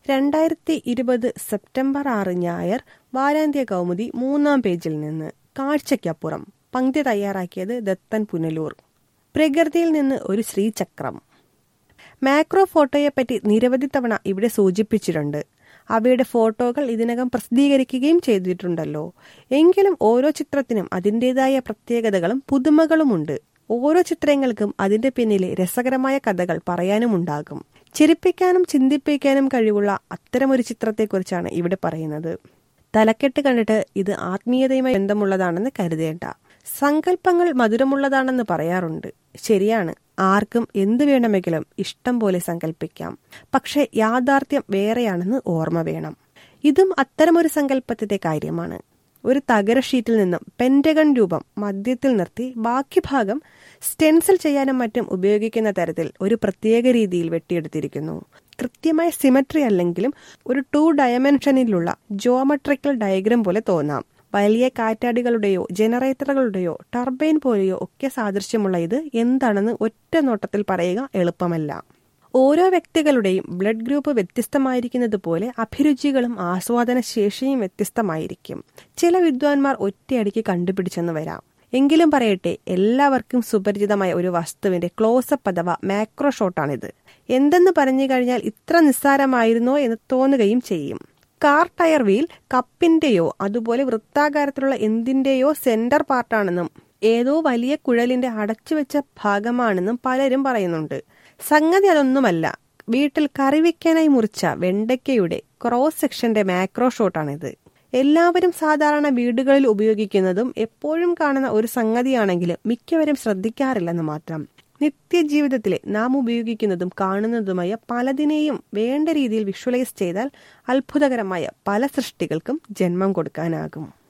രണ്ടായിരത്തി ഇരുപത് സെപ്റ്റംബർ ആറ് ഞായർ വാരാന്ത്യ കൗമുദി മൂന്നാം പേജിൽ നിന്ന് കാഴ്ചയ്ക്കപ്പുറം പങ്ക്തി തയ്യാറാക്കിയത് ദത്തൻ പുനലൂർ പ്രകൃതിയിൽ നിന്ന് ഒരു ശ്രീചക്രം മാക്രോ ഫോട്ടോയെപ്പറ്റി നിരവധി തവണ ഇവിടെ സൂചിപ്പിച്ചിട്ടുണ്ട് അവയുടെ ഫോട്ടോകൾ ഇതിനകം പ്രസിദ്ധീകരിക്കുകയും ചെയ്തിട്ടുണ്ടല്ലോ എങ്കിലും ഓരോ ചിത്രത്തിനും അതിൻ്റെതായ പ്രത്യേകതകളും പുതുമകളുമുണ്ട് ഓരോ ചിത്രങ്ങൾക്കും അതിന്റെ പിന്നിലെ രസകരമായ കഥകൾ പറയാനുമുണ്ടാകും ചിരിപ്പിക്കാനും ചിന്തിപ്പിക്കാനും കഴിവുള്ള അത്തരമൊരു ചിത്രത്തെക്കുറിച്ചാണ് ഇവിടെ പറയുന്നത് തലക്കെട്ട് കണ്ടിട്ട് ഇത് ആത്മീയതയുമായി ബന്ധമുള്ളതാണെന്ന് കരുതേണ്ട സങ്കല്പങ്ങൾ മധുരമുള്ളതാണെന്ന് പറയാറുണ്ട് ശരിയാണ് ആർക്കും എന്തു വേണമെങ്കിലും ഇഷ്ടം പോലെ സങ്കല്പിക്കാം പക്ഷെ യാഥാർത്ഥ്യം വേറെയാണെന്ന് ഓർമ്മ വേണം ഇതും അത്തരമൊരു സങ്കല്പത്തിന്റെ കാര്യമാണ് ഒരു തകര ഷീറ്റിൽ നിന്നും പെന്റഗൺ രൂപം മധ്യത്തിൽ നിർത്തി ബാക്കി ഭാഗം സ്റ്റെൻസിൽ ചെയ്യാനും മറ്റും ഉപയോഗിക്കുന്ന തരത്തിൽ ഒരു പ്രത്യേക രീതിയിൽ വെട്ടിയെടുത്തിരിക്കുന്നു കൃത്യമായ സിമട്രി അല്ലെങ്കിലും ഒരു ടു ഡയമെൻഷനിലുള്ള ജോമെട്രിക്കൽ ഡയഗ്രം പോലെ തോന്നാം വലിയ കാറ്റാടികളുടെയോ ജനറേറ്ററുകളുടെയോ ടർബൈൻ പോലെയോ ഒക്കെ സാദൃശ്യമുള്ള ഇത് എന്താണെന്ന് ഒറ്റ നോട്ടത്തിൽ പറയുക എളുപ്പമല്ല ഓരോ വ്യക്തികളുടെയും ബ്ലഡ് ഗ്രൂപ്പ് വ്യത്യസ്തമായിരിക്കുന്നത് പോലെ അഭിരുചികളും ആസ്വാദന ശേഷിയും വ്യത്യസ്തമായിരിക്കും ചില വിദ്വാൻമാർ ഒറ്റയടിക്ക് കണ്ടുപിടിച്ചെന്ന് വരാം എങ്കിലും പറയട്ടെ എല്ലാവർക്കും സുപരിചിതമായ ഒരു വസ്തുവിന്റെ ക്ലോസപ്പ് അഥവാ മാക്രോ ഷോട്ടാണിത് എന്തെന്ന് പറഞ്ഞു കഴിഞ്ഞാൽ ഇത്ര നിസ്സാരമായിരുന്നോ എന്ന് തോന്നുകയും ചെയ്യും കാർ ടയർ വീൽ കപ്പിന്റെയോ അതുപോലെ വൃത്താകാരത്തിലുള്ള എന്തിന്റെയോ സെന്റർ പാർട്ടാണെന്നും ഏതോ വലിയ കുഴലിന്റെ അടച്ചുവെച്ച ഭാഗമാണെന്നും പലരും പറയുന്നുണ്ട് സംഗതി അതൊന്നുമല്ല വീട്ടിൽ കറി വെക്കാനായി മുറിച്ച വെണ്ടയ്ക്കയുടെ ക്രോസ് സെക്ഷന്റെ മാക്രോ ഷോട്ടാണിത് എല്ലാവരും സാധാരണ വീടുകളിൽ ഉപയോഗിക്കുന്നതും എപ്പോഴും കാണുന്ന ഒരു സംഗതിയാണെങ്കിലും മിക്കവരും ശ്രദ്ധിക്കാറില്ലെന്ന് മാത്രം നിത്യജീവിതത്തിലെ നാം ഉപയോഗിക്കുന്നതും കാണുന്നതുമായ പലതിനെയും വേണ്ട രീതിയിൽ വിഷ്വലൈസ് ചെയ്താൽ അത്ഭുതകരമായ പല സൃഷ്ടികൾക്കും ജന്മം കൊടുക്കാനാകും